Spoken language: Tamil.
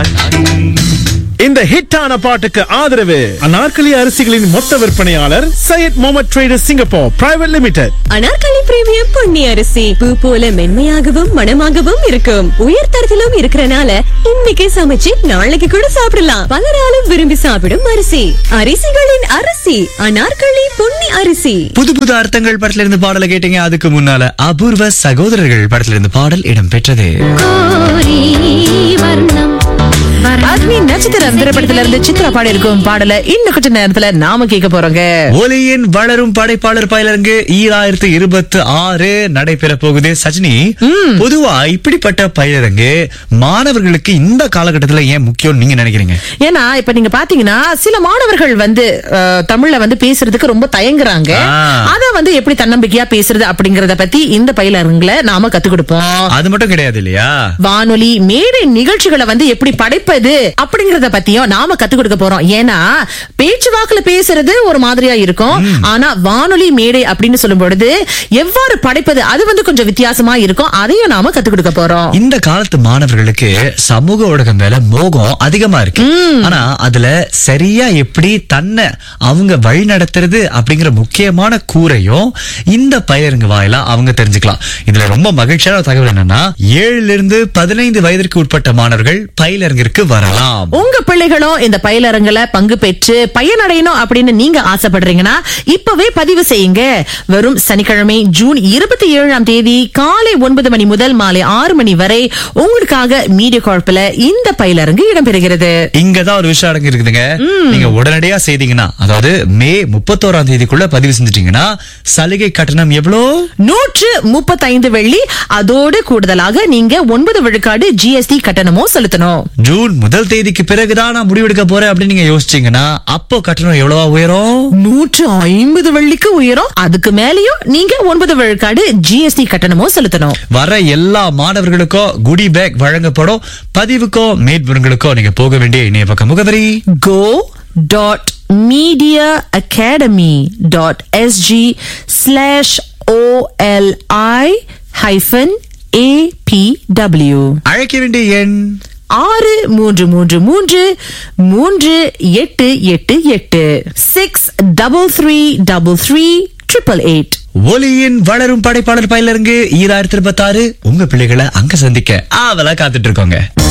இந்த ஹிட்டான பாட்டுக்கு ஆதரவு அனார்கலி அரிசிகளின் மொத்த விற்பனையாளர் Syed Mohammed traders Singapore private limited Anarkali premium Ponni அரிசி பூ போல மென்மையாகவும் மணமாகவும் இருக்கும் உயர் தரத்திலும் இருக்கறனால இன்னைக்கு சமைச்சு நாளைக்கு கூட சாப்பிடலாம் பலராலும் விரும்பி சாப்பிடும் அரிசி அரிசிகளின் அரிசி அனார்கலி பொன்னி அரிசி புது புது அர்த்தங்கள் படத்துல இருந்து பாடலை கேட்டீங்க அதுக்கு முன்னால அபூர்வ சகோதரர்கள் படத்துல இருந்து பாடல் இடம் பெற்றது அக்னி நட்சத்திரம் திரைப்படத்துல இருந்து சித்ரா பாடி இருக்கும் பாடல இன்னும் கொஞ்ச நேரத்துல நாம கேட்க போறோங்க ஒலியின் வளரும் படைப்பாளர் பயிலரங்கு ஈராயிரத்து இருபத்தி ஆறு நடைபெற போகுது சஜினி பொதுவா இப்படிப்பட்ட பயிலரங்கு மாணவர்களுக்கு இந்த காலகட்டத்துல ஏன் முக்கியம் நீங்க நினைக்கிறீங்க ஏன்னா இப்ப நீங்க பாத்தீங்கன்னா சில மாணவர்கள் வந்து அஹ், தமிழ்ல வந்து பேசுறதுக்கு ரொம்ப தயங்குறாங்க ஆ. அத வந்து எப்படி தன்னம்பிக்கையா பேசுறது அப்படிங்கறத பத்தி இந்த பயிலரங்குல நாம கத்து கொடுப்போம் அது மட்டும் கிடையாது இல்லையா வானொலி மேடை நிகழ்ச்சிகளை வந்து எப்படி படைப்பது அப்படிங்கறத பத்தியும் நாம கத்து கொடுக்க போறோம் ஏன்னா பேச்சு வாக்குல பேசுறது ஒரு மாதிரியா இருக்கும் ஆனா வானொலி மேடை அப்படின்னு சொல்லும் பொழுது எவ்வாறு படைப்பது அது வந்து கொஞ்சம் வித்தியாசமா இருக்கும் அதையும் நாம கத்து கொடுக்க போறோம் இந்த காலத்து மாணவர்களுக்கு சமூக ஊடகம் மேல மோகம் அதிகமா இருக்கு ஆனா அதுல சரியா எப்படி தன்னை அவங்க வழி நடத்துறது அப்படிங்கிற முக்கியமான கூரையும் இந்த பயிரங்கு வாயிலா அவங்க தெரிஞ்சுக்கலாம் இதுல ரொம்ப மகிழ்ச்சியான தகவல் என்னன்னா ஏழுல இருந்து பதினைந்து வயதிற்கு உட்பட்ட மாணவர்கள் பயிலரங்கிற்கு வரலாம் உங்க பிள்ளைகளும் இந்த பயிலரங்குல பங்கு பெற்று பயனடையணும் அப்படின்னு நீங்க ஆசைப்படுறீங்கன்னா இப்பவே பதிவு செய்யுங்க வரும் சனிக்கிழமை ஜூன் இருபத்தி ஏழாம் தேதி காலை ஒன்பது மணி முதல் மாலை ஆறு மணி வரை உங்களுக்காக மீடியா கார்ப்ல இந்த பயிலரங்கு இடம்பெறுகிறது இங்கதான் ஒரு விஷயம் அடங்கி இருக்குதுங்க நீங்க உடனடியா செய்தீங்கன்னா அதாவது மே முப்பத்தோராம் தேதிக்குள்ள பதிவு செஞ்சுட்டீங்கன்னா சலுகை கட்டணம் எவ்வளவு நூற்று முப்பத்தைந்து வெள்ளி அதோடு கூடுதலாக நீங்க ஒன்பது விழுக்காடு ஜிஎஸ்டி கட்டணமும் செலுத்தணும் ஜூன் முதல் தேதிக்கு பிறகுதான் நான் முடிவெடுக்க போறேன் அப்படின்னு நீங்க யோசிச்சீங்கன்னா அப்போ கட்டணம் எவ்வளவா உயரும் நூற்று ஐம்பது வெள்ளிக்கு உயரும் அதுக்கு மேலயும் நீங்க ஒன்பது விழுக்காடு ஜிஎஸ்டி கட்டணமும் செலுத்தணும் வர எல்லா மாணவர்களுக்கும் குடி பேக் வழங்கப்படும் பதிவுக்கோ மேற்பொருங்களுக்கோ நீங்க போக வேண்டிய இணைய பக்க முகவரி go dot media academy dot sg slash oli hyphen apw அழைக்க வேண்டிய எண் ஆறு மூன்று மூன்று மூன்று மூன்று எட்டு எட்டு எட்டு six double three double three triple eight ஒலியின் வளரும் படைப்பாளர் பயிலரங்கு ஈராயிரத்தி இருபத்தாறு உங்க பிள்ளைகளை அங்க சந்திக்க ஆவலா காத்துட்டு இருக்கோங்க